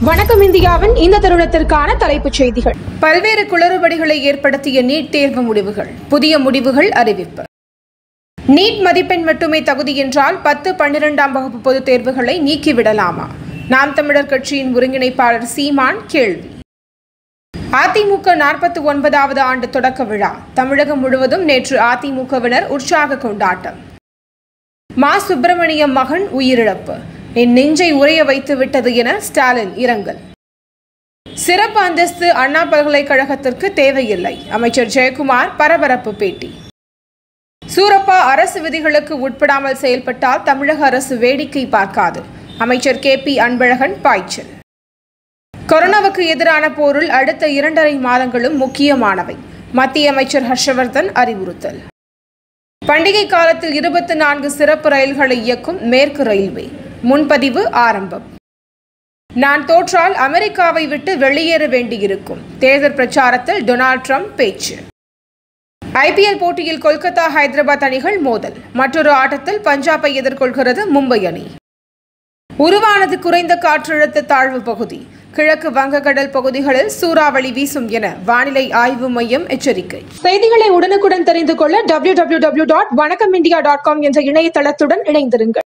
வணக்கம் இந்தியாவின் இந்த தருணத்திற்கான தலைப்புச் செய்திகள் பல்வேறு குளறுபடிகளை ஏற்படுத்திய நீட் தேர்வு முடிவுகள் புதிய முடிவுகள் அறிவிப்பு நீட் மதிப்பெண் மட்டுமே தகுதி என்றால் பத்து பன்னிரெண்டாம் வகுப்பு பொதுத் தேர்வுகளை நீக்கிவிடலாமா நாம் தமிழர் கட்சியின் ஒருங்கிணைப்பாளர் சீமான் கேள்வி அதிமுக நாற்பத்தி ஒன்பதாவது ஆண்டு தொடக்க விழா தமிழகம் முழுவதும் நேற்று அதிமுகவினர் உற்சாக கொண்டாட்டம் மா சுப்பிரமணியம் மகன் உயிரிழப்பு என் நெஞ்சை உறைய வைத்து விட்டது என ஸ்டாலின் இரங்கல் சிறப்பு அந்தஸ்து அண்ணா பல்கலைக்கழகத்திற்கு தேவையில்லை அமைச்சர் ஜெயக்குமார் பரபரப்பு பேட்டி சூரப்பா அரசு விதிகளுக்கு உட்படாமல் செயல்பட்டால் தமிழக அரசு வேடிக்கை பார்க்காது அமைச்சர் கே பி அன்பழகன் பாய்ச்சல் கொரோனாவுக்கு எதிரான போரில் அடுத்த இரண்டரை மாதங்களும் முக்கியமானவை மத்திய அமைச்சர் ஹர்ஷவர்தன் அறிவுறுத்தல் பண்டிகை காலத்தில் இருபத்தி நான்கு சிறப்பு ரயில்களை இயக்கும் மேற்கு ரயில்வே முன்பதிவு ஆரம்பம் நான் தோற்றால் அமெரிக்காவை விட்டு வெளியேற வேண்டியிருக்கும் தேர்தல் பிரச்சாரத்தில் டொனால்ட் ட்ரம்ப் பேச்சு ஐபிஎல் போட்டியில் கொல்கத்தா ஹைதராபாத் அணிகள் மோதல் மற்றொரு ஆட்டத்தில் பஞ்சாபை எதிர்கொள்கிறது மும்பை அணி உருவானது குறைந்த காற்றழுத்த தாழ்வு பகுதி கிழக்கு வங்கக்கடல் பகுதிகளில் சூறாவளி வீசும் என வானிலை ஆய்வு மையம் எச்சரிக்கை செய்திகளை உடனுக்குடன் தெரிந்து கொள்ள W dot Vanakkam India dot com என்ற இணையதளத்துடன் இணைந்திருங்கள்